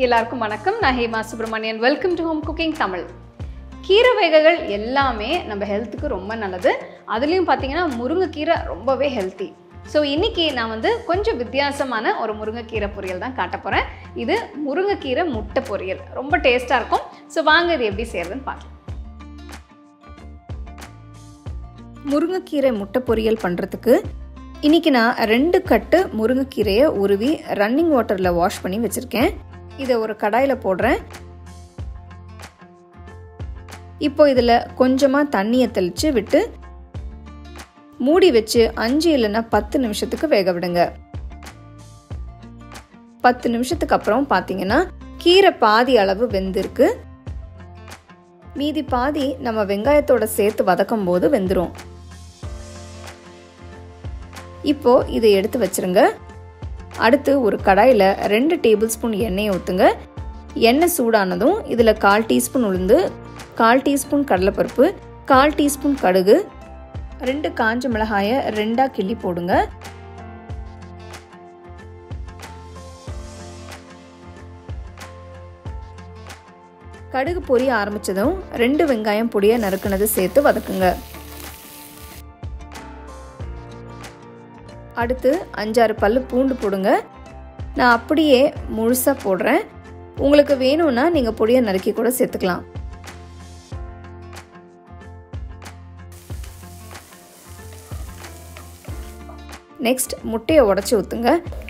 எல்லாருக்கும் வணக்கம் நான் Hema Subramanian welcome to home cooking Tamil கீரை வகைகள் எல்லாமே நம்ம ஹெல்த்துக்கு ரொம்ப நல்லது அதுலேயும் பார்த்தீங்கன்னா முருங்கைக்கீரை ரொம்பவே ஹெல்த்தி ஸோ இன்னைக்கு நான் வந்து கொஞ்சம் வித்தியாசமான ஒரு முருங்கைக்கீரை பொரியல் தான் காட்ட போகிறேன் இது முருங்கைக்கீரை முட்டை பொரியல் ரொம்ப டேஸ்ட்டாக இருக்கும் ஸோ வாங்க இது எப்படி செய்யறதுன்னு பார்க்கலாம் முருங்கைக்கீரை முட்டை பொரியல் பண்ணுறதுக்கு இன்றைக்கி நான் ரெண்டு கட்டு முருங்கைக்கீரையை உருவி ரன்னிங் வாட்டரில் வாஷ் பண்ணி வச்சுருக்கேன் இதை ஒரு கடாயில் போடுறேன் இப்போ இதில் கொஞ்சமாக தண்ணியை தெளித்து விட்டு மூடி வச்சு அஞ்சு இல்லைன்னா பத்து நிமிஷத்துக்கு வேக விடுங்க பத்து நிமிஷத்துக்கு அப்புறம் பார்த்தீங்கன்னா கீரை பாதி அளவு வெந்திருக்கு மீதி பாதி நம்ம வெங்காயத்தோட சேர்த்து வதக்கும் போது வெந்துடும் இப்போ இதை எடுத்து வச்சிருங்க அடுத்து ஒரு கடாயில் ரெண்டு டேபிள் ஸ்பூன் எண்ணெயை ஊற்றுங்க எண்ணெய் சூடானதும் இதில் கால் டீஸ்பூன் உளுந்து கால் டீஸ்பூன் கடலைப்பருப்பு கால் டீஸ்பூன் கடுகு ரெண்டு காஞ்ச மிளகாயை ரெண்டாக கிள்ளி போடுங்க கடுகு பொரிய ஆரம்பித்ததும் ரெண்டு வெங்காயம் பொடியை நறுக்குனது சேர்த்து வதக்குங்க அடுத்து அஞ்சாறு பல்லு பூண்டு போடுங்க நான் அப்படியே முழுசாக போடுறேன் உங்களுக்கு வேணும்னா நீங்கள் பொடியை நறுக்கி கூட சேர்த்துக்கலாம் நெக்ஸ்ட் முட்டையை உடச்சி ஊற்றுங்க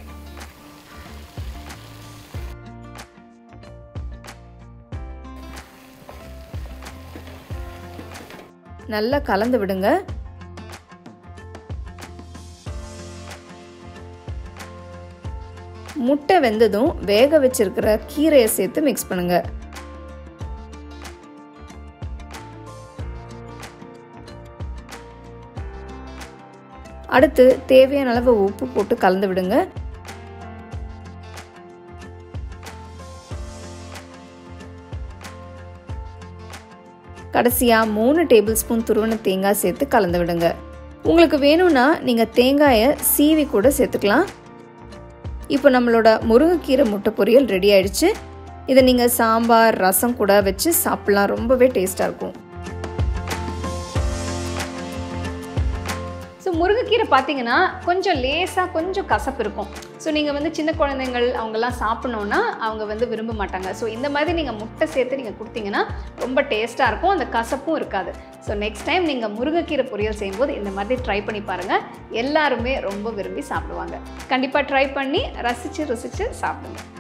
நல்லா கலந்து விடுங்க முட்டை வெந்ததும் வேக வச்சிருக்கிற கீரையை சேர்த்து மிக்ஸ் பண்ணுங்க அடுத்து தேவையான அளவு உப்பு போட்டு கலந்து விடுங்க கடைசியாக மூணு டேபிள் ஸ்பூன் துருவன தேங்காய் சேர்த்து கலந்து விடுங்க உங்களுக்கு வேணும்னா நீங்கள் தேங்காயை சீவி கூட சேர்த்துக்கலாம் இப்போ நம்மளோட முருங்கைக்கீரை முட்டை பொரியல் ரெடி ஆயிடுச்சு இதை நீங்கள் சாம்பார் ரசம் கூட வச்சு சாப்பிட்லாம் ரொம்பவே டேஸ்ட்டாக இருக்கும் ஸோ முருங்கைக்கீரை பார்த்தீங்கன்னா கொஞ்சம் லேசாக கொஞ்சம் கசப்பு இருக்கும் ஸோ நீங்கள் வந்து சின்ன குழந்தைங்கள் அவங்கெல்லாம் சாப்பிட்ணுன்னா அவங்க வந்து விரும்ப மாட்டாங்க ஸோ இந்த மாதிரி நீங்கள் முட்டை சேர்த்து நீங்கள் கொடுத்தீங்கன்னா ரொம்ப டேஸ்ட்டாக இருக்கும் அந்த கசப்பும் இருக்காது ஸோ நெக்ஸ்ட் டைம் நீங்கள் முருங்கைக்கீரை பொரியல் செய்யும்போது இந்த மாதிரி ட்ரை பண்ணி பாருங்கள் எல்லாருமே ரொம்ப விரும்பி சாப்பிடுவாங்க கண்டிப்பாக ட்ரை பண்ணி ரசித்து ருசித்து சாப்பிடுங்க